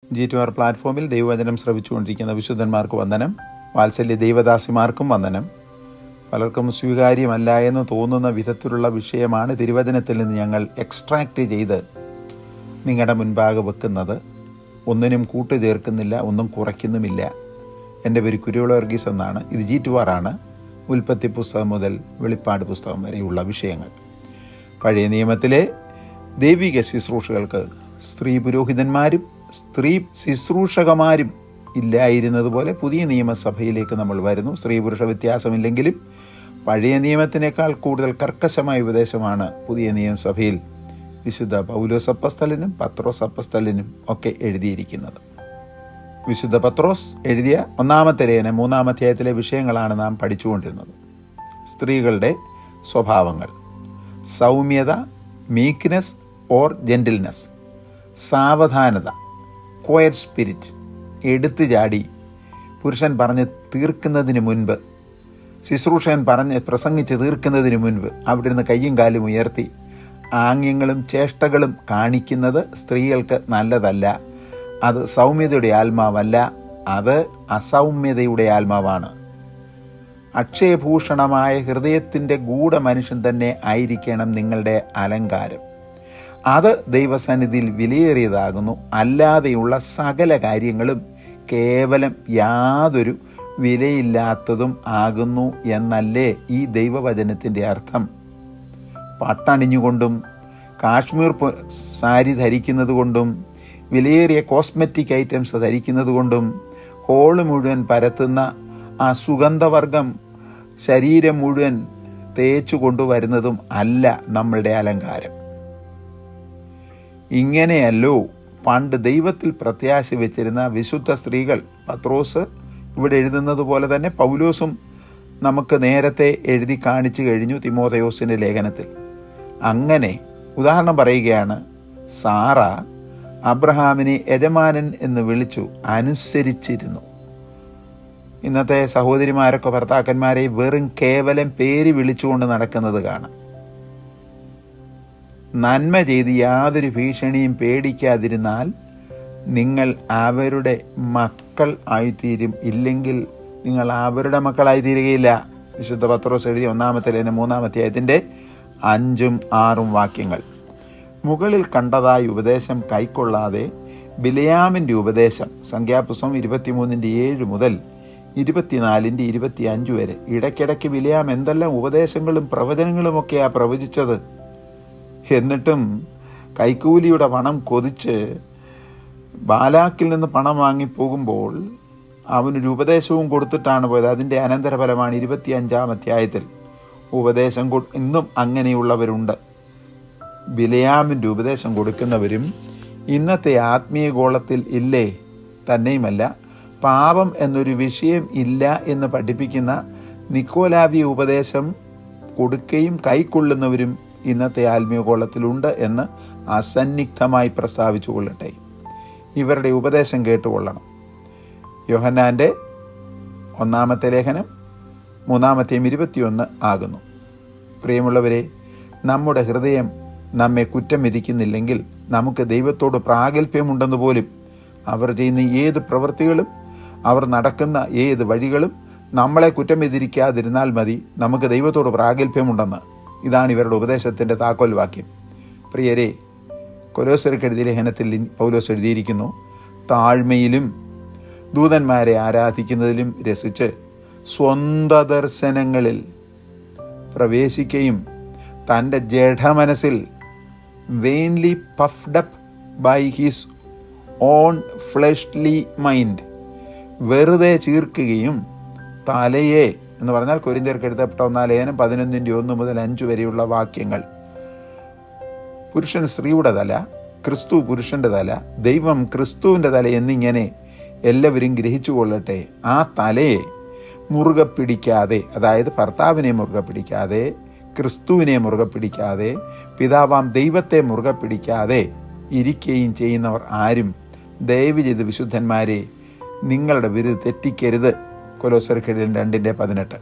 G to R പ്ലാറ്റ്ഫോമിൽ ദൈവവചനം ശ്രവിച്ചുകൊണ്ടിരിക്കുന്ന വിശുദ്ധന്മാർക്ക് വന്ദനം വാത്സല്യ ദൈവദാസിമാർക്കും വന്ദനം പലർക്കും സ്വീകാര്യമല്ല എന്ന് തോന്നുന്ന വിധത്തിലുള്ള വിഷയമാണ് തിരുവചനത്തിൽ നിന്ന് ഞങ്ങൾ എക്സ്ട്രാക്റ്റ് ചെയ്ത് നിങ്ങളുടെ മുൻപാകെ വെക്കുന്നത് ഒന്നിനും കൂട്ടുചേർക്കുന്നില്ല ഒന്നും കുറയ്ക്കുന്നുമില്ല എൻ്റെ പേര് കുരുവിള വർഗീസ് എന്നാണ് ഇത് ജി ടു ആറാണ് ഉൽപ്പത്തി പുസ്തകം മുതൽ വെളിപ്പാട് പുസ്തകം വരെയുള്ള വിഷയങ്ങൾ പഴയ നിയമത്തിലെ ദൈവിക ശുശ്രൂഷകൾക്ക് സ്ത്രീ പുരോഹിതന്മാരും സ്ത്രീ ശുശ്രൂഷകമാരും ഇല്ലായിരുന്നതുപോലെ പുതിയ നിയമസഭയിലേക്ക് നമ്മൾ വരുന്നു സ്ത്രീ പുരുഷ വ്യത്യാസമില്ലെങ്കിലും പഴയ നിയമത്തിനേക്കാൾ കൂടുതൽ കർക്കശമായ ഉപദേശമാണ് പുതിയ നിയമസഭയിൽ വിശുദ്ധ പൗലോസ് അപ്പസ്തലിനും പത്രോസ് അപ്പസ്തലിനും ഒക്കെ എഴുതിയിരിക്കുന്നത് വിശുദ്ധ പത്രോസ് എഴുതിയ ഒന്നാമത്തെ ലേഖനം മൂന്നാം അധ്യായത്തിലെ വിഷയങ്ങളാണ് നാം പഠിച്ചുകൊണ്ടിരുന്നത് സ്ത്രീകളുടെ സ്വഭാവങ്ങൾ സൗമ്യത മീക്ക്നെസ് ഓർ ജെൻറ്റിൽനെസ് സാവധാനത കോയറ്റ് സ്പിരിറ്റ് എടുത്തു ചാടി പുരുഷൻ പറഞ്ഞ് തീർക്കുന്നതിന് മുൻപ് ശുശ്രൂഷൻ പറഞ്ഞ് പ്രസംഗിച്ച് തീർക്കുന്നതിന് മുൻപ് അവിടെ നിന്ന് കയ്യും കാലും ഉയർത്തി ആംഗ്യങ്ങളും ചേഷ്ടകളും കാണിക്കുന്നത് സ്ത്രീകൾക്ക് നല്ലതല്ല അത് സൗമ്യതയുടെ ആത്മാവല്ല അത് അസൗമ്യതയുടെ ആത്മാവാണ് അക്ഷയഭൂഷണമായ ഹൃദയത്തിൻ്റെ ഗൂഢമനുഷ്യൻ തന്നെ ആയിരിക്കണം നിങ്ങളുടെ അലങ്കാരം അത് ദൈവസന്നിധിയിൽ വിലയേറിയതാകുന്നു അല്ലാതെയുള്ള സകല കാര്യങ്ങളും കേവലം യാതൊരു വിലയില്ലാത്തതും ആകുന്നു എന്നല്ലേ ഈ ദൈവവചനത്തിൻ്റെ അർത്ഥം പട്ടണിഞ്ഞുകൊണ്ടും കാശ്മീർ സാരി ധരിക്കുന്നത് കൊണ്ടും വിലയേറിയ കോസ്മെറ്റിക് ഐറ്റംസ് ധരിക്കുന്നത് കൊണ്ടും ഹോള് മുഴുവൻ പരത്തുന്ന ആ സുഗന്ധവർഗം ശരീരം മുഴുവൻ തേച്ചു കൊണ്ടുവരുന്നതും അല്ല നമ്മളുടെ അലങ്കാരം ഇങ്ങനെയല്ലോ പണ്ട് ദൈവത്തിൽ പ്രത്യാശ വെച്ചിരുന്ന വിശുദ്ധ സ്ത്രീകൾ പത്രോസ് ഇവിടെ എഴുതുന്നത് പോലെ തന്നെ പൗലോസും നമുക്ക് നേരത്തെ എഴുതി കാണിച്ചു കഴിഞ്ഞു തിമോതയോസിൻ്റെ ലേഖനത്തിൽ അങ്ങനെ ഉദാഹരണം പറയുകയാണ് സാറ അബ്രഹാമിനെ യജമാനൻ എന്ന് വിളിച്ചു അനുസരിച്ചിരുന്നു ഇന്നത്തെ സഹോദരിമാരൊക്കെ ഭർത്താക്കന്മാരെ വെറും കേവലം പേര് വിളിച്ചുകൊണ്ട് നടക്കുന്നത് കാണാം നന്മ ചെയ്ത് യാതൊരു ഭീഷണിയും പേടിക്കാതിരുന്നാൽ നിങ്ങൾ അവരുടെ മക്കൾ ആയിത്തീരും ഇല്ലെങ്കിൽ നിങ്ങൾ അവരുടെ മക്കളായി തീരുകയില്ല വിശുദ്ധ പത്രോസ് എഴുതിയ ഒന്നാമത്തെ ലേന മൂന്നാമത്തെ അതിൻ്റെ അഞ്ചും ആറും വാക്യങ്ങൾ മുകളിൽ കണ്ടതായ ഉപദേശം കൈക്കൊള്ളാതെ ബിലയാമിൻ്റെ ഉപദേശം സംഖ്യാപുസ്തകം ഇരുപത്തിമൂന്നിൻ്റെ ഏഴ് മുതൽ ഇരുപത്തിനാലിൻ്റെ ഇരുപത്തി അഞ്ച് വരെ ഇടയ്ക്കിടയ്ക്ക് ബിലയാം എന്തെല്ലാം ഉപദേശങ്ങളും പ്രവചനങ്ങളുമൊക്കെയാണ് പ്രവചിച്ചത് എന്നിട്ടും കൈക്കൂലിയുടെ പണം കൊതിച്ച് ബാലാക്കിൽ നിന്ന് പണം വാങ്ങി പോകുമ്പോൾ അവനൊരു ഉപദേശവും കൊടുത്തിട്ടാണ് പോയത് അതിൻ്റെ അനന്തരഫലമാണ് ഇരുപത്തി അഞ്ചാം അധ്യായത്തിൽ ഉപദേശം കൊ ഇന്നും അങ്ങനെയുള്ളവരുണ്ട് ബിലയാമിൻ്റെ ഉപദേശം കൊടുക്കുന്നവരും ഇന്നത്തെ ആത്മീയ ഗോളത്തിൽ ഇല്ലേ തന്നെയുമല്ല പാപം എന്നൊരു വിഷയം ഇല്ല എന്ന് പഠിപ്പിക്കുന്ന നിക്കോലാവി ഉപദേശം കൊടുക്കുകയും കൈക്കൊള്ളുന്നവരും ഇന്നത്തെ ആത്മീയഗോളത്തിലുണ്ട് എന്ന് അസന്നിഗ്ധമായി പ്രസ്താവിച്ചു കൊള്ളട്ടെ ഇവരുടെ ഉപദേശം കേട്ടുകൊള്ളണം യോഹന്നാൻ്റെ ഒന്നാമത്തെ ലേഖനം മൂന്നാമത്തെയും ഇരുപത്തിയൊന്ന് ആകുന്നു പ്രിയമുള്ളവരെ നമ്മുടെ ഹൃദയം നമ്മെ കുറ്റം വിധിക്കുന്നില്ലെങ്കിൽ നമുക്ക് ദൈവത്തോട് പ്രാഗൽഭ്യമുണ്ടെന്ന് പോലും അവർ ചെയ്യുന്ന ഏത് പ്രവൃത്തികളും അവർ നടക്കുന്ന ഏത് വഴികളും നമ്മളെ കുറ്റം വിധിരിക്കാതിരുന്നാൽ മതി നമുക്ക് ദൈവത്തോട് പ്രാഗൽഭ്യമുണ്ടെന്ന് ഇതാണ് ഇവരുടെ ഉപദേശത്തിൻ്റെ താക്കോൽ വാക്യം പ്രിയരെ കൊലോസർക്ക് എഴുതിയ ലേഖനത്തിൽ പൗലോസ് എഴുതിയിരിക്കുന്നു താഴ്മയിലും ദൂതന്മാരെ ആരാധിക്കുന്നതിലും രസിച്ച് സ്വന്ത ദർശനങ്ങളിൽ പ്രവേശിക്കുകയും തൻ്റെ ജഡമനസ്സിൽ vainly puffed up by his own fleshly mind വെറുതെ ചീർക്കുകയും തലയെ എന്ന് പറഞ്ഞാൽ കൊരിന്ത്യർക്ക് എഴുതപ്പെട്ട ഒന്നാം ലേഖനം പതിനൊന്നിൻ്റെ ഒന്ന് മുതൽ അഞ്ച് വരെയുള്ള വാക്യങ്ങൾ പുരുഷൻ സ്ത്രീയുടെ തല ക്രിസ്തു പുരുഷന്റെ തല ദൈവം ക്രിസ്തുവിൻ്റെ തല എന്നിങ്ങനെ എല്ലാവരും ഗ്രഹിച്ചു കൊള്ളട്ടെ ആ തലയെ മുറുകെ പിടിക്കാതെ അതായത് ഭർത്താവിനെ മുറുകെ പിടിക്കാതെ ക്രിസ്തുവിനെ മുറുകെ പിടിക്കാതെ പിതാവാം ദൈവത്തെ മുറുകെ പിടിക്കാതെ ഇരിക്കുകയും ചെയ്യുന്നവർ ആരും ദയവ് ചെയ്ത് വിശുദ്ധന്മാരെ നിങ്ങളുടെ വിരുദ്ധ തെറ്റിക്കരുത് കൊലോസർക്കെഴുതിൽ രണ്ടിൻ്റെ പതിനെട്ട്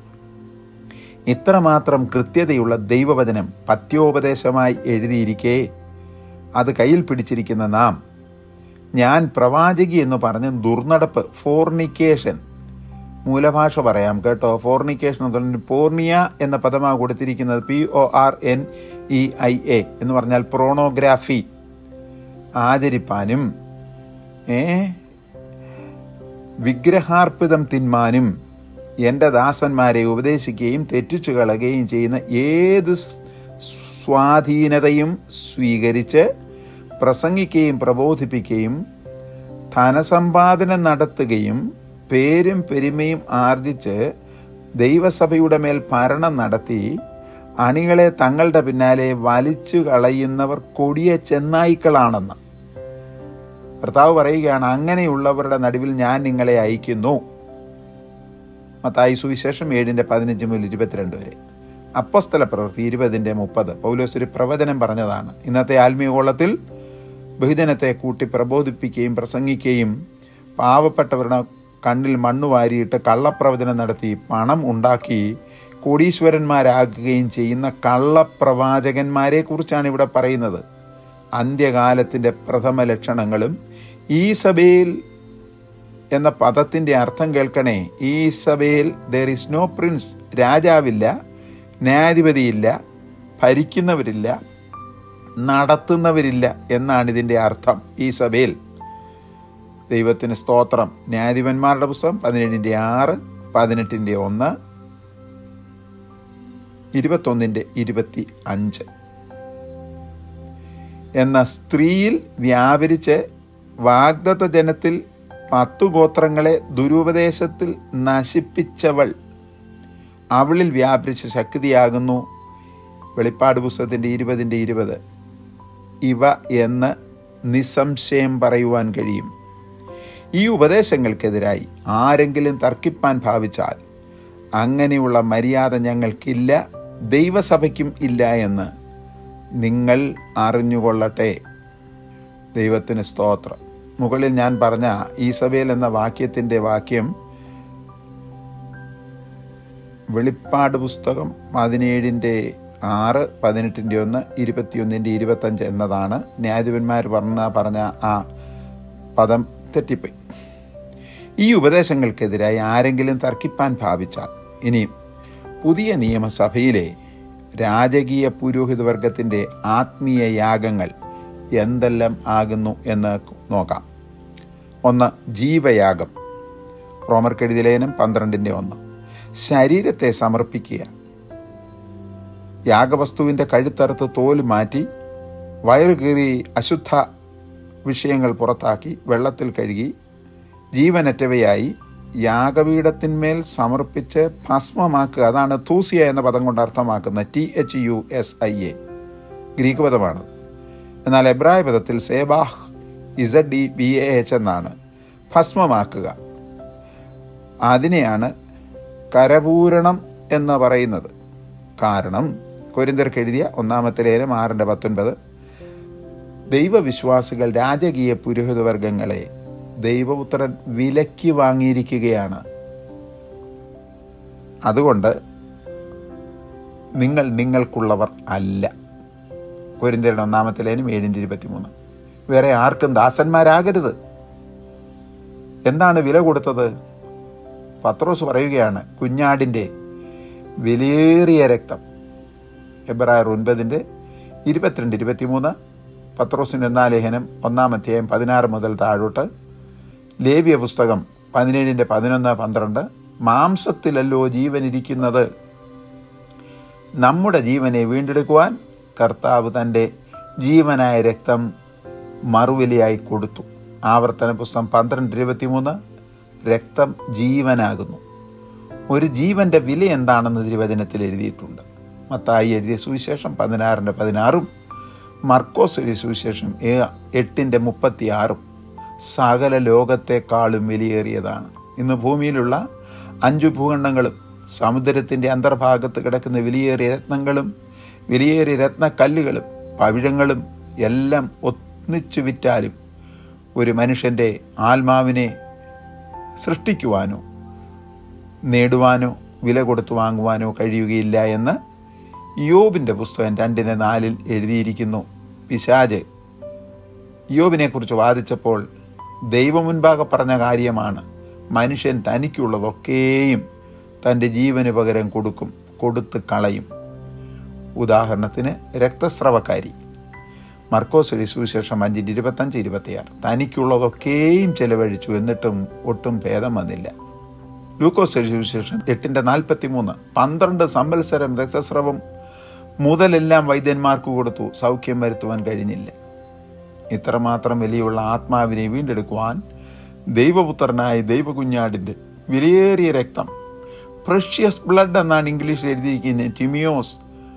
ഇത്രമാത്രം കൃത്യതയുള്ള ദൈവവചനം പത്യോപദേശമായി എഴുതിയിരിക്കെ അത് കയ്യിൽ പിടിച്ചിരിക്കുന്ന നാം ഞാൻ പ്രവാചകി എന്ന് പറഞ്ഞ് ദുർനടപ്പ് ഫോർണിക്കേഷൻ മൂലഭാഷ പറയാം കേട്ടോ ഫോർണിക്കേഷൻ എന്ന് പറഞ്ഞാൽ പോർണിയ എന്ന പദമാണ് കൊടുത്തിരിക്കുന്നത് P O R N E I A എന്ന് പറഞ്ഞാൽ പ്രോണോഗ്രാഫി ആചരിപ്പാനും ഏ വിഗ്രഹാർപ്പിതം തിന്മാനും എൻ്റെ ദാസന്മാരെ ഉപദേശിക്കുകയും തെറ്റിച്ചു കളയുകയും ചെയ്യുന്ന ഏത് സ്വാധീനതയും സ്വീകരിച്ച് പ്രസംഗിക്കുകയും പ്രബോധിപ്പിക്കുകയും ധനസമ്പാദനം നടത്തുകയും പേരും പെരുമയും ആർജിച്ച് ദൈവസഭയുടെ മേൽ ഭരണം നടത്തി അണികളെ തങ്ങളുടെ പിന്നാലെ വലിച്ചു കളയുന്നവർ കൊടിയ ചെന്നായ്ക്കളാണെന്ന് ഭർത്താവ് പറയുകയാണ് അങ്ങനെയുള്ളവരുടെ നടുവിൽ ഞാൻ നിങ്ങളെ അയക്കുന്നു മത്തായി സുവിശേഷം ഏഴിൻ്റെ പതിനഞ്ച് മുതൽ ഇരുപത്തിരണ്ട് വരെ അപ്പസ്തല പ്രവൃത്തി ഇരുപതിൻ്റെ മുപ്പത് പൗലോസ് ഒരു പ്രവചനം പറഞ്ഞതാണ് ഇന്നത്തെ ആത്മീയകോളത്തിൽ ബഹുജനത്തെ കൂട്ടി പ്രബോധിപ്പിക്കുകയും പ്രസംഗിക്കുകയും പാവപ്പെട്ടവരുടെ കണ്ണിൽ മണ്ണ് വാരിയിട്ട് കള്ളപ്രവചനം നടത്തി പണം ഉണ്ടാക്കി കോടീശ്വരന്മാരാകുകയും ചെയ്യുന്ന കള്ളപ്രവാചകന്മാരെ കുറിച്ചാണ് ഇവിടെ പറയുന്നത് അന്ത്യകാലത്തിൻ്റെ പ്രഥമ ലക്ഷണങ്ങളും ഈ സഭയിൽ എന്ന പദത്തിൻ്റെ അർത്ഥം കേൾക്കണേ ഈ സഭയിൽ ദർ ഇസ് നോ പ്രിൻസ് രാജാവില്ല ന്യായാധിപതിയില്ല ഭരിക്കുന്നവരില്ല നടത്തുന്നവരില്ല എന്നാണ് ഇതിൻ്റെ അർത്ഥം ഈ സഭയിൽ ദൈവത്തിന് സ്തോത്രം ന്യായാധിപന്മാരുടെ പുസ്തകം പതിനേഴിൻ്റെ ആറ് പതിനെട്ടിൻ്റെ ഒന്ന് ഇരുപത്തൊന്നിൻ്റെ ഇരുപത്തി അഞ്ച് എന്ന സ്ത്രീയിൽ വ്യാപരിച്ച് വാഗ്ദത്ത ജനത്തിൽ പത്തു ഗോത്രങ്ങളെ ദുരുപദേശത്തിൽ നശിപ്പിച്ചവൾ അവളിൽ വ്യാപരിച്ച ശക്തിയാകുന്നു വെളിപ്പാട് പുസ്തകത്തിൻ്റെ ഇരുപതിൻ്റെ ഇരുപത് ഇവ എന്ന് നിസ്സംശയം പറയുവാൻ കഴിയും ഈ ഉപദേശങ്ങൾക്കെതിരായി ആരെങ്കിലും തർക്കിപ്പാൻ ഭാവിച്ചാൽ അങ്ങനെയുള്ള മര്യാദ ഞങ്ങൾക്കില്ല ദൈവസഭയ്ക്കും ഇല്ല എന്ന് നിങ്ങൾ അറിഞ്ഞുകൊള്ളട്ടെ ദൈവത്തിന് സ്തോത്രം മുകളിൽ ഞാൻ പറഞ്ഞ ഈസബേൽ എന്ന വാക്യത്തിൻ്റെ വാക്യം വെളിപ്പാട് പുസ്തകം പതിനേഴിൻ്റെ ആറ് പതിനെട്ടിൻ്റെ ഒന്ന് ഇരുപത്തിയൊന്നിൻ്റെ ഇരുപത്തഞ്ച് എന്നതാണ് ന്യായാധിപന്മാർ പറഞ്ഞ പറഞ്ഞ ആ പദം തെറ്റിപ്പോയി ഈ ഉപദേശങ്ങൾക്കെതിരായി ആരെങ്കിലും തർക്കിപ്പാൻ ഭാവിച്ചാൽ ഇനിയും പുതിയ നിയമസഭയിലെ രാജകീയ പുരോഹിത വർഗത്തിൻ്റെ ആത്മീയ യാഗങ്ങൾ എന്തെല്ലാം ആകുന്നു എന്ന് നോക്കാം ഒന്ന് ജീവയാഗം റോമർക്കെഴുതി ലേനം പന്ത്രണ്ടിൻ്റെ ഒന്ന് ശരീരത്തെ സമർപ്പിക്കുക യാഗവസ്തുവിൻ്റെ കഴുത്തറുത്ത് തോല് മാറ്റി വയറ് കീറി അശുദ്ധ വിഷയങ്ങൾ പുറത്താക്കി വെള്ളത്തിൽ കഴുകി ജീവനറ്റവയായി യാഗപീഠത്തിന്മേൽ സമർപ്പിച്ച് ഭസ്മമാക്കുക അതാണ് തൂസിയ എന്ന പദം കൊണ്ട് അർത്ഥമാക്കുന്ന T H U S I A Greek പദമാണ് എന്നാൽ എബ്രായ പദത്തിൽ സേബാഹ് Z D B A H എന്നാണ് ഭസ്മമാക്കുക അതിനെയാണ് കരപൂരണം എന്ന് പറയുന്നത് കാരണം കൊരിന്തർക്ക് എഴുതിയ ഒന്നാമത്തെ ലേനം ആറിൻ്റെ പത്തൊൻപത് ദൈവവിശ്വാസികൾ രാജകീയ പുരോഹിതവർഗങ്ങളെ ദൈവപുത്രൻ വിലക്കി വാങ്ങിയിരിക്കുകയാണ് അതുകൊണ്ട് നിങ്ങൾ നിങ്ങൾക്കുള്ളവർ അല്ല കൊരിന്തരുടെ ഒന്നാമത്തെ ലേനും ഏഴിൻ്റെ ഇരുപത്തിമൂന്ന് വേറെ ആർക്കും ദാസന്മാരാകരുത് എന്താണ് വില കൊടുത്തത് പത്രോസ് പറയുകയാണ് കുഞ്ഞാടിൻ്റെ വിലയേറിയ രക്തം എബ്രായർ ഒൻപതിൻ്റെ ഇരുപത്തിരണ്ട് ഇരുപത്തിമൂന്ന് പത്രോസിൻ്റെ ഒന്നാലേഖനം ഒന്നാമധ്യായം പതിനാറ് മുതൽ താഴോട്ട് ലേവ്യ പുസ്തകം പതിനേഴിൻ്റെ പതിനൊന്ന് പന്ത്രണ്ട് മാംസത്തിലല്ലോ ജീവനിരിക്കുന്നത് നമ്മുടെ ജീവനെ വീണ്ടെടുക്കുവാൻ കർത്താവ് തൻ്റെ ജീവനായ രക്തം മറുവിലയായി കൊടുത്തു ആവർത്തന പുസ്തകം പന്ത്രണ്ട് ഇരുപത്തിമൂന്ന് രക്തം ജീവനാകുന്നു ഒരു ജീവന്റെ വില എന്താണെന്ന് തിരുവചനത്തിൽ എഴുതിയിട്ടുണ്ട് മത്തായി എഴുതിയ സുവിശേഷം പതിനാറിൻ്റെ പതിനാറും മർക്കോസ് എഴുതിയ സുവിശേഷം എട്ടിൻ്റെ മുപ്പത്തിയാറും സകല ലോകത്തെക്കാളും വിലയേറിയതാണ് ഇന്ന് ഭൂമിയിലുള്ള അഞ്ചു ഭൂഖണ്ഡങ്ങളും സമുദ്രത്തിൻ്റെ അന്തർഭാഗത്ത് കിടക്കുന്ന വിലയേറിയ രത്നങ്ങളും വിലയേറിയ രത്നക്കല്ലുകളും പവിഴങ്ങളും എല്ലാം ഒന്നിച്ചു വിറ്റാലും ഒരു മനുഷ്യൻ്റെ ആത്മാവിനെ സൃഷ്ടിക്കുവാനോ നേടുവാനോ വില കൊടുത്തു വാങ്ങുവാനോ കഴിയുകയില്ല എന്ന് യോബിൻ്റെ പുസ്തകം രണ്ടിന് നാലിൽ എഴുതിയിരിക്കുന്നു പിശാജ് യോബിനെക്കുറിച്ച് വാദിച്ചപ്പോൾ ദൈവം മുൻപാകെ പറഞ്ഞ കാര്യമാണ് മനുഷ്യൻ തനിക്കുള്ളതൊക്കെയും തൻ്റെ ജീവന് പകരം കൊടുക്കും കൊടുത്ത് കളയും ഉദാഹരണത്തിന് രക്തസ്രവക്കാരി മർക്കോസ് ഒരു സുവിശേഷം അഞ്ചിൻ്റെ ഇരുപത്തഞ്ച് ഇരുപത്തിയാറ് തനിക്കുള്ളതൊക്കെയും ചെലവഴിച്ചു എന്നിട്ടും ഒട്ടും ഭേദം വന്നില്ല ലൂക്കോസ് ഒരു സുവിശേഷം എട്ടിൻ്റെ നാൽപ്പത്തി മൂന്ന് പന്ത്രണ്ട് സംവത്സരം രക്തസ്രവം മുതലെല്ലാം വൈദ്യന്മാർക്ക് കൊടുത്തു സൗഖ്യം വരുത്തുവാൻ കഴിഞ്ഞില്ല ഇത്രമാത്രം വിലയുള്ള ആത്മാവിനെ വീണ്ടെടുക്കുവാൻ ദൈവപുത്രനായ ദൈവകുഞ്ഞാടിൻ്റെ വിലയേറിയ രക്തം പ്രഷ്യസ് ബ്ലഡ് എന്നാണ് ഇംഗ്ലീഷിൽ എഴുതിയിരിക്കുന്നത് ടിമിയോസ്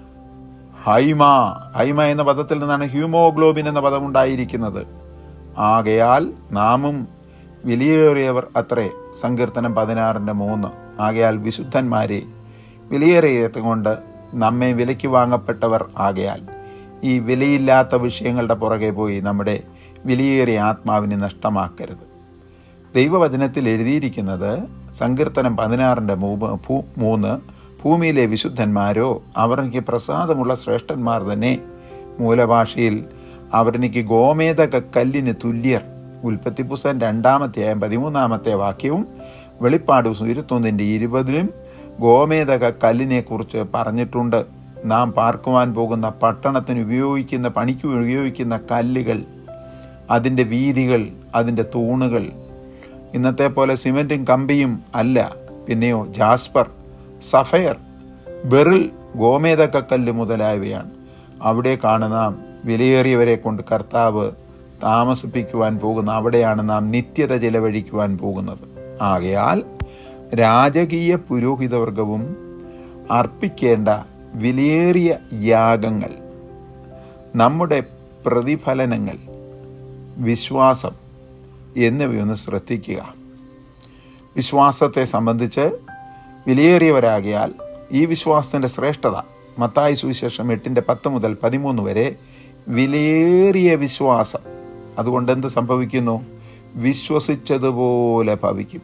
ഹൈമ ഹൈമ എന്ന പദത്തിൽ നിന്നാണ് ഹ്യൂമോഗ്ലോബിൻ എന്ന പദം ഉണ്ടായിരിക്കുന്നത് ആകയാൽ നാമും വിലയേറിയവർ അത്രേ സങ്കീർത്തനം പതിനാറിൻ്റെ മൂന്ന് ആകയാൽ വിശുദ്ധന്മാരെ വിലയേറിയ രക്തം കൊണ്ട് നമ്മെ വിലയ്ക്ക് വാങ്ങപ്പെട്ടവർ ആകയാൽ ഈ വിലയില്ലാത്ത വിഷയങ്ങളുടെ പുറകെ പോയി നമ്മുടെ വിലയേറിയ ആത്മാവിനെ നഷ്ടമാക്കരുത് ദൈവവചനത്തിൽ എഴുതിയിരിക്കുന്നത് സങ്കീർത്തനം പതിനാറിൻ്റെ മൂന്ന് ഭൂമിയിലെ വിശുദ്ധന്മാരോ അവർക്ക് പ്രസാദമുള്ള ശ്രേഷ്ഠന്മാർ തന്നെ മൂലഭാഷയിൽ അവരെനിക്ക് ഗോമേതക കല്ലിന് തുല്യർ ഉൽപ്പത്തി പുസ്തകം രണ്ടാമത്തെ പതിമൂന്നാമത്തെ വാക്യവും വെളിപ്പാട് ഇരുപത്തൊന്നിൻ്റെ ഇരുപതിലും ഗോമേതക കല്ലിനെ കുറിച്ച് പറഞ്ഞിട്ടുണ്ട് നാം പാർക്കുവാൻ പോകുന്ന പട്ടണത്തിന് ഉപയോഗിക്കുന്ന പണിക്ക് ഉപയോഗിക്കുന്ന കല്ലുകൾ അതിൻ്റെ വീതികൾ അതിൻ്റെ തൂണുകൾ ഇന്നത്തെ പോലെ സിമെൻറ്റും കമ്പിയും അല്ല പിന്നെയോ ജാസ്പർ സഫയർ ബെറിൽ ഗോമേതക്കല്ല് മുതലായവയാണ് അവിടെ കാണുന്ന വിലയേറിയവരെ കൊണ്ട് കർത്താവ് താമസിപ്പിക്കുവാൻ പോകുന്ന അവിടെയാണ് നാം നിത്യത ചെലവഴിക്കുവാൻ പോകുന്നത് ആകയാൽ രാജകീയ പുരോഹിതവർഗവും അർപ്പിക്കേണ്ട വിലയേറിയ യാഗങ്ങൾ നമ്മുടെ പ്രതിഫലനങ്ങൾ വിശ്വാസം എന്നിവയൊന്ന് ശ്രദ്ധിക്കുക വിശ്വാസത്തെ സംബന്ധിച്ച് വിലയേറിയവരാകിയാൽ ഈ വിശ്വാസത്തിൻ്റെ ശ്രേഷ്ഠത മത്തായി സുവിശേഷം എട്ടിൻ്റെ പത്ത് മുതൽ പതിമൂന്ന് വരെ വിലയേറിയ വിശ്വാസം അതുകൊണ്ട് എന്ത് സംഭവിക്കുന്നു വിശ്വസിച്ചതുപോലെ ഭവിക്കും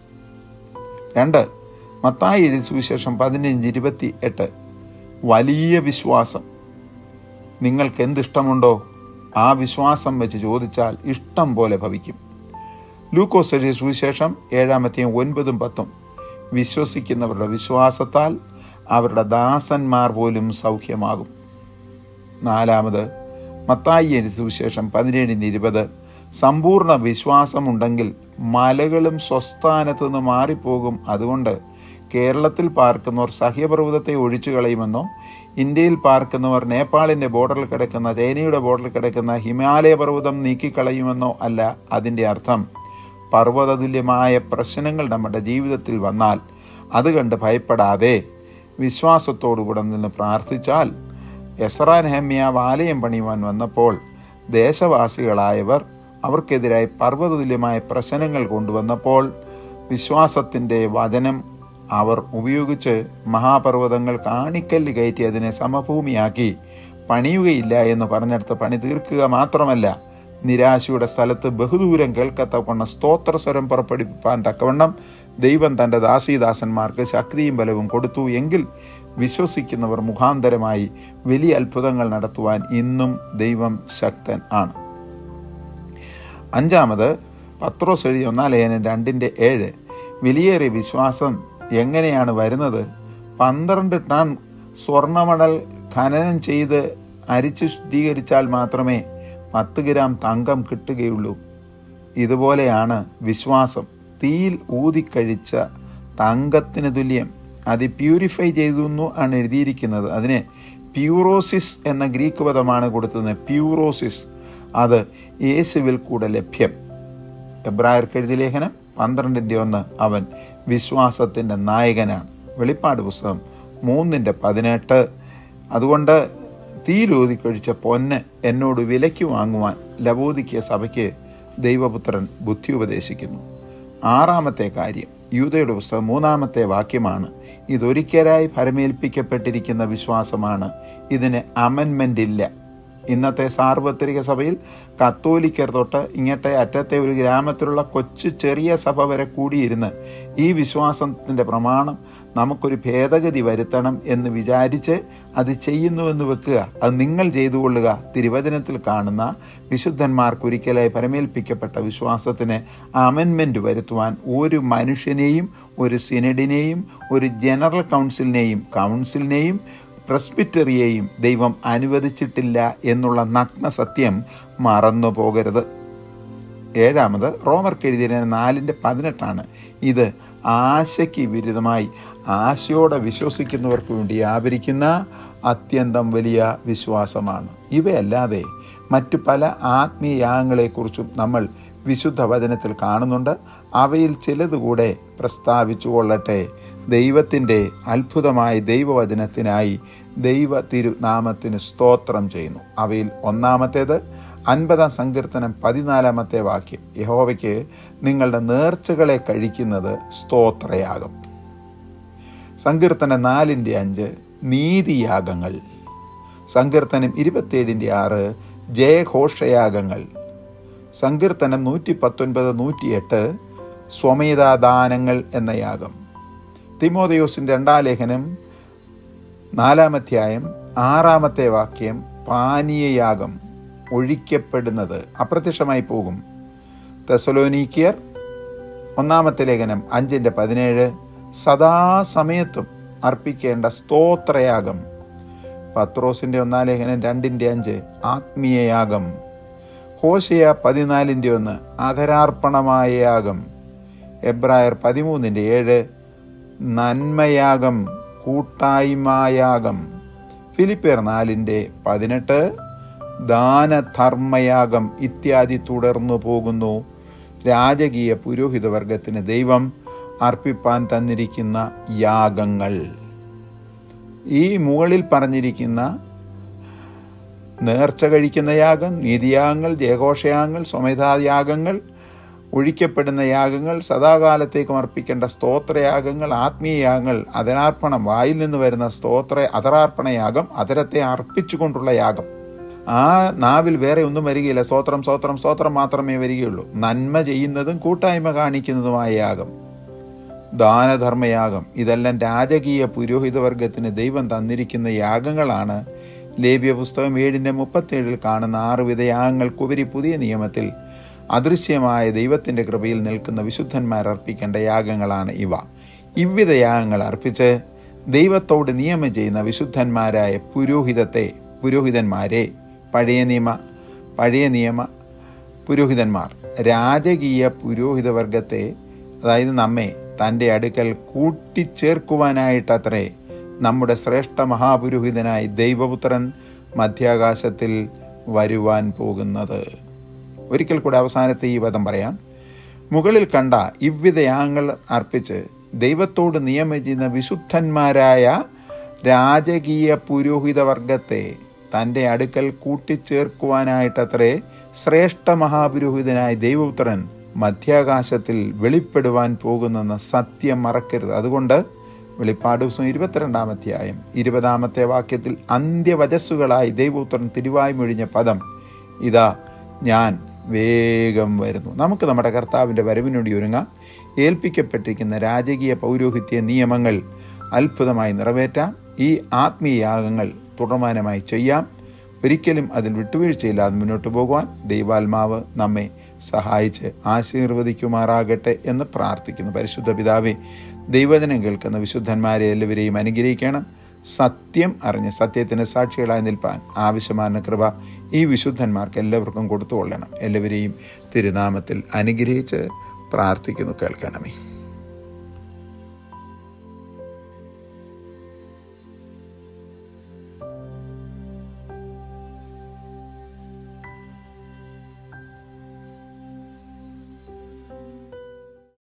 രണ്ട് മത്തായി എഴുതി സുവിശേഷം പതിനഞ്ച് ഇരുപത്തി എട്ട് വലിയ വിശ്വാസം നിങ്ങൾക്ക് എന്തിഷ്ടമുണ്ടോ ആ വിശ്വാസം വെച്ച് ചോദിച്ചാൽ ഇഷ്ടം പോലെ ഭവിക്കും ലൂക്കോസ് എഴുതിയ സുവിശേഷം ഏഴാമത്തെയും ഒൻപതും പത്തും വിശ്വസിക്കുന്നവരുടെ വിശ്വാസത്താൽ അവരുടെ ദാസന്മാർ പോലും സൗഖ്യമാകും നാലാമത് മത്തായി എഴുതി സുവിശേഷം പതിനേഴിന് ഇരുപത് സമ്പൂർണ്ണ വിശ്വാസമുണ്ടെങ്കിൽ മലകളും സ്വസ്ഥാനത്ത് നിന്ന് മാറിപ്പോകും അതുകൊണ്ട് കേരളത്തിൽ പാർക്കുന്നവർ സഹ്യപർവ്വതത്തെ ഒഴിച്ചു കളയുമെന്നോ ഇന്ത്യയിൽ പാർക്കുന്നവർ നേപ്പാളിൻ്റെ ബോർഡറിൽ കിടക്കുന്ന ചൈനയുടെ ബോർഡറിൽ കിടക്കുന്ന ഹിമാലയ പർവ്വതം നീക്കിക്കളയുമെന്നോ അല്ല അതിൻ്റെ അർത്ഥം പർവ്വതതുല്യമായ പ്രശ്നങ്ങൾ നമ്മുടെ ജീവിതത്തിൽ വന്നാൽ അത് കണ്ട് ഭയപ്പെടാതെ വിശ്വാസത്തോടുകൂടെ നിന്ന് പ്രാർത്ഥിച്ചാൽ എസ്രാൻ ഹെമ്യാവ് ആലയം പണിയുവാൻ വന്നപ്പോൾ ദേശവാസികളായവർ അവർക്കെതിരായി പർവ്വതതുല്യമായ പ്രശ്നങ്ങൾ കൊണ്ടുവന്നപ്പോൾ വിശ്വാസത്തിൻ്റെ വചനം അവർ ഉപയോഗിച്ച് മഹാപർവ്വതങ്ങൾ കാണിക്കല്ല് കയറ്റി അതിനെ സമഭൂമിയാക്കി പണിയുകയില്ല എന്ന് പറഞ്ഞെടുത്ത് പണി തീർക്കുക മാത്രമല്ല നിരാശയുടെ സ്ഥലത്ത് ബഹുദൂരം കേൾക്കത്തവണ്ണ സ്തോത്രസ്വരം പുറപ്പെടുവിപ്പാൻ തക്കവണ്ണം ദൈവം തൻ്റെ ദാസീദാസന്മാർക്ക് ശക്തിയും ബലവും കൊടുത്തു എങ്കിൽ വിശ്വസിക്കുന്നവർ മുഖാന്തരമായി വലിയ അത്ഭുതങ്ങൾ നടത്തുവാൻ ഇന്നും ദൈവം ശക്തൻ ആണ് അഞ്ചാമത് പത്രോസ് എഴുതി ഒന്നാലേഖനം രണ്ടിൻ്റെ ഏഴ് വിലയേറിയ വിശ്വാസം എങ്ങനെയാണ് വരുന്നത് പന്ത്രണ്ട് ടൺ സ്വർണ്ണമണൽ ഖനനം ചെയ്ത് അരിച്ചു ശുദ്ധീകരിച്ചാൽ മാത്രമേ പത്ത് ഗ്രാം തങ്കം കിട്ടുകയുള്ളൂ ഇതുപോലെയാണ് വിശ്വാസം തീയിൽ ഊതിക്കഴിച്ച തങ്കത്തിന് തുല്യം അത് പ്യൂരിഫൈ ചെയ്തു ആണ് എഴുതിയിരിക്കുന്നത് അതിന് പ്യൂറോസിസ് എന്ന ഗ്രീക്ക് പദമാണ് കൊടുത്തത് പ്യൂറോസിസ് അത് യേശുവിൽ കൂടെ ലഭ്യം എബ്രായർക്ക് എഴുതിയ ലേഖനം പന്ത്രണ്ടിൻ്റെ ഒന്ന് അവൻ വിശ്വാസത്തിൻ്റെ നായകനാണ് വെളിപ്പാട് പുസ്തകം മൂന്നിൻ്റെ പതിനെട്ട് അതുകൊണ്ട് തീയിലൂതി കഴിച്ച പൊന്ന് എന്നോട് വിലയ്ക്ക് വാങ്ങുവാൻ ലബോദിക്കിയ സഭയ്ക്ക് ദൈവപുത്രൻ ബുദ്ധി ഉപദേശിക്കുന്നു ആറാമത്തെ കാര്യം യൂതയുടെ പുസ്തകം മൂന്നാമത്തെ വാക്യമാണ് ഇതൊരിക്കലായി ഫലമേൽപ്പിക്കപ്പെട്ടിരിക്കുന്ന വിശ്വാസമാണ് ഇതിന് അമൻമെൻ്റ് ഇല്ല ഇന്നത്തെ സാർവത്രിക സഭയിൽ കത്തോലിക്കർ തൊട്ട് ഇങ്ങോട്ടെ അറ്റത്തെ ഒരു ഗ്രാമത്തിലുള്ള കൊച്ചു ചെറിയ സഭ വരെ കൂടിയിരുന്ന് ഈ വിശ്വാസത്തിൻ്റെ പ്രമാണം നമുക്കൊരു ഭേദഗതി വരുത്തണം എന്ന് വിചാരിച്ച് അത് ചെയ്യുന്നുവെന്ന് വെക്കുക അത് നിങ്ങൾ ചെയ്തു കൊള്ളുക തിരുവചനത്തിൽ കാണുന്ന വിശുദ്ധന്മാർക്കൊരിക്കലായി പരമേൽപ്പിക്കപ്പെട്ട വിശ്വാസത്തിന് അമെൻമെൻറ്റ് വരുത്തുവാൻ ഒരു മനുഷ്യനെയും ഒരു സിനഡിനെയും ഒരു ജനറൽ കൗൺസിലിനെയും കൗൺസിലിനെയും പ്രസ്ബിറ്ററിയെയും ദൈവം അനുവദിച്ചിട്ടില്ല എന്നുള്ള നഗ്ന സത്യം മറന്നു പോകരുത് ഏഴാമത് റോമർക്ക് എഴുതിയ നാലിൻ്റെ പതിനെട്ടാണ് ഇത് ആശയ്ക്ക് വിരുദ്ധമായി ആശയോടെ വിശ്വസിക്കുന്നവർക്ക് വേണ്ടി വ്യാപരിക്കുന്ന അത്യന്തം വലിയ വിശ്വാസമാണ് ഇവയല്ലാതെ മറ്റു പല ആത്മീയാഗങ്ങളെക്കുറിച്ചും നമ്മൾ വിശുദ്ധ വചനത്തിൽ കാണുന്നുണ്ട് അവയിൽ ചിലതുകൂടെ പ്രസ്താവിച്ചു കൊള്ളട്ടെ ദൈവത്തിൻ്റെ അത്ഭുതമായ ദൈവവചനത്തിനായി ദൈവ തിരുനാമത്തിന് സ്തോത്രം ചെയ്യുന്നു അവയിൽ ഒന്നാമത്തേത് അൻപതാം സങ്കീർത്തനം പതിനാലാമത്തെ വാക്യം യഹോവയ്ക്ക് നിങ്ങളുടെ നേർച്ചകളെ കഴിക്കുന്നത് സ്തോത്രയാകും സങ്കീർത്തനം നാലിൻ്റെ അഞ്ച് നീതിയാഗങ്ങൾ സങ്കീർത്തനം ഇരുപത്തിയേഴിൻ്റെ ആറ് ജയഘോഷയാഗങ്ങൾ സങ്കീർത്തനം നൂറ്റി പത്തൊൻപത് നൂറ്റിയെട്ട് സ്വമേധാദാനങ്ങൾ എന്ന യാഗം തിമോദയോസിൻ്റെ രണ്ടാം ലേഖനം നാലാമധ്യായം ആറാമത്തെ വാക്യം പാനീയയാഗം ഒഴിക്കപ്പെടുന്നത് അപ്രത്യക്ഷമായി പോകും തെസലോനീക്കിയർ ഒന്നാമത്തെ ലേഖനം അഞ്ചിൻ്റെ പതിനേഴ് സദാസമയത്തും അർപ്പിക്കേണ്ട സ്തോത്രയാഗം പത്രോസിൻ്റെ ഒന്നാം ലേഖനം രണ്ടിൻ്റെ അഞ്ച് ആത്മീയയാഗം ഹോശയ പതിനാലിൻ്റെ ഒന്ന് അധരാർപ്പണമായ യാഗം എബ്രായർ പതിമൂന്നിൻ്റെ ഏഴ് നന്മയാഗം കൂട്ടായ്മയാഗം ഫിലിപ്പിയർ നാലിൻ്റെ പതിനെട്ട് ദാനധർമ്മയാഗം ഇത്യാദി തുടർന്നു പോകുന്നു രാജകീയ പുരോഹിതവർഗത്തിന് ദൈവം അർപ്പിപ്പാൻ തന്നിരിക്കുന്ന യാഗങ്ങൾ ഈ മുകളിൽ പറഞ്ഞിരിക്കുന്ന നേർച്ച കഴിക്കുന്ന യാഗം നീതിയാഗങ്ങൾ ജയഘോഷയാഗങ്ങൾ സ്വമേധായാഗങ്ങൾ ഒഴിക്കപ്പെടുന്ന യാഗങ്ങൾ സദാകാലത്തേക്കും അർപ്പിക്കേണ്ട സ്തോത്രയാഗങ്ങൾ ആത്മീയയാഗങ്ങൾ അതരാർപ്പണം വായിൽ നിന്ന് വരുന്ന സ്തോത്ര അതരാർപ്പണയാഗം അതരത്തെ അർപ്പിച്ചുകൊണ്ടുള്ള യാഗം ആ നാവിൽ വേറെ ഒന്നും വരികയില്ല സ്തോത്രം സ്തോത്രം സ്തോത്രം മാത്രമേ വരികയുള്ളൂ നന്മ ചെയ്യുന്നതും കൂട്ടായ്മ കാണിക്കുന്നതുമായ യാഗം ദാനധർമ്മയാഗം ഇതെല്ലാം രാജകീയ പുരോഹിതവർഗത്തിന് ദൈവം തന്നിരിക്കുന്ന യാഗങ്ങളാണ് ലേബ്യ പുസ്തകം ഏഴിൻ്റെ മുപ്പത്തേഴിൽ കാണുന്ന ആറുവിധ യാഗങ്ങൾക്കുപരി പുതിയ നിയമത്തിൽ അദൃശ്യമായ ദൈവത്തിൻ്റെ കൃപയിൽ നിൽക്കുന്ന വിശുദ്ധന്മാർ അർപ്പിക്കേണ്ട യാഗങ്ങളാണ് ഇവ ഇவ்விധ യാഗങ്ങൾ അർപ്പിച്ച് ദൈവത്തോട് നിയമം ചെയ്യുന്ന വിശുദ്ധന്മാരായ പുരോഹിതത്തെ പുരോഹിതന്മാരെ പഴയ നിയമ പഴയ നിയമ പുരോഹിതന്മാർ രാജകീയ പുരോഹിതവർഗത്തെ അതായത് നമ്മെ തൻ്റെ അടുക്കൽ കൂട്ടിച്ചേർക്കുവാനായിട്ടത്രേ നമ്മുടെ ശ്രേഷ്ഠ മഹാപുരോഹിതനായി ദൈവപുത്രൻ മധ്യാകാശത്തിൽ വരുവാൻ പോകുന്നത് ഒരിക്കൽ കൂടെ അവസാനത്തെ ഈ പദം പറയാം മുകളിൽ കണ്ട ഇவ்விധ യാഗങ്ങൾ അർപ്പിച്ച് ദൈവത്തോട് നിയമം ചെയ്യുന്ന വിശുദ്ധന്മാരായ രാജകീയ പുരോഹിതവർഗത്തെ തൻ്റെ അടുക്കൽ കൂട്ടിച്ചേർക്കുവാനായിട്ടത്രേ ശ്രേഷ്ഠ മഹാപുരോഹിതനായ ദൈവപുത്രൻ മധ്യാകാശത്തിൽ വെളിപ്പെടുവാൻ പോകുന്നെന്ന സത്യം മറക്കരുത് അതുകൊണ്ട് വെളിപ്പാട് ദിവസം ഇരുപത്തിരണ്ടാമധ്യായം ഇരുപതാമത്തെ വാക്യത്തിൽ അന്ത്യവചസ്സുകളായി ദൈവപുത്രൻ തിരുവായി മൊഴിഞ്ഞ പദം ഇതാ ഞാൻ വേഗം വരുന്നു നമുക്ക് നമ്മുടെ കർത്താവിൻ്റെ വരവിനോടി ഒരുങ്ങാം ഏൽപ്പിക്കപ്പെട്ടിരിക്കുന്ന രാജകീയ പൗരോഹിത്യ നിയമങ്ങൾ അത്ഭുതമായി നിറവേറ്റാം ഈ ആത്മീയാഗങ്ങൾ തുടർമാനമായി ചെയ്യാം ഒരിക്കലും അതിൽ വിട്ടുവീഴ്ചയില്ലാതെ മുന്നോട്ട് പോകുവാൻ ദൈവാത്മാവ് നമ്മെ സഹായിച്ച് ആശീർവദിക്കുമാറാകട്ടെ എന്ന് പ്രാർത്ഥിക്കുന്നു പരിശുദ്ധ പിതാവെ ദൈവജനം കേൾക്കുന്ന വിശുദ്ധന്മാരെ എല്ലാവരെയും അനുഗ്രഹിക്കണം സത്യം അറിഞ്ഞ് സത്യത്തിന് സാക്ഷികളായി നിൽപ്പാൻ ആവശ്യമായ കൃപ ഈ വിശുദ്ധന്മാർക്ക് എല്ലാവർക്കും കൊടുത്തുകൊള്ളണം എല്ലാവരെയും തിരുനാമത്തിൽ അനുഗ്രഹിച്ച് പ്രാർത്ഥിക്കുന്നു കേൾക്കണമേ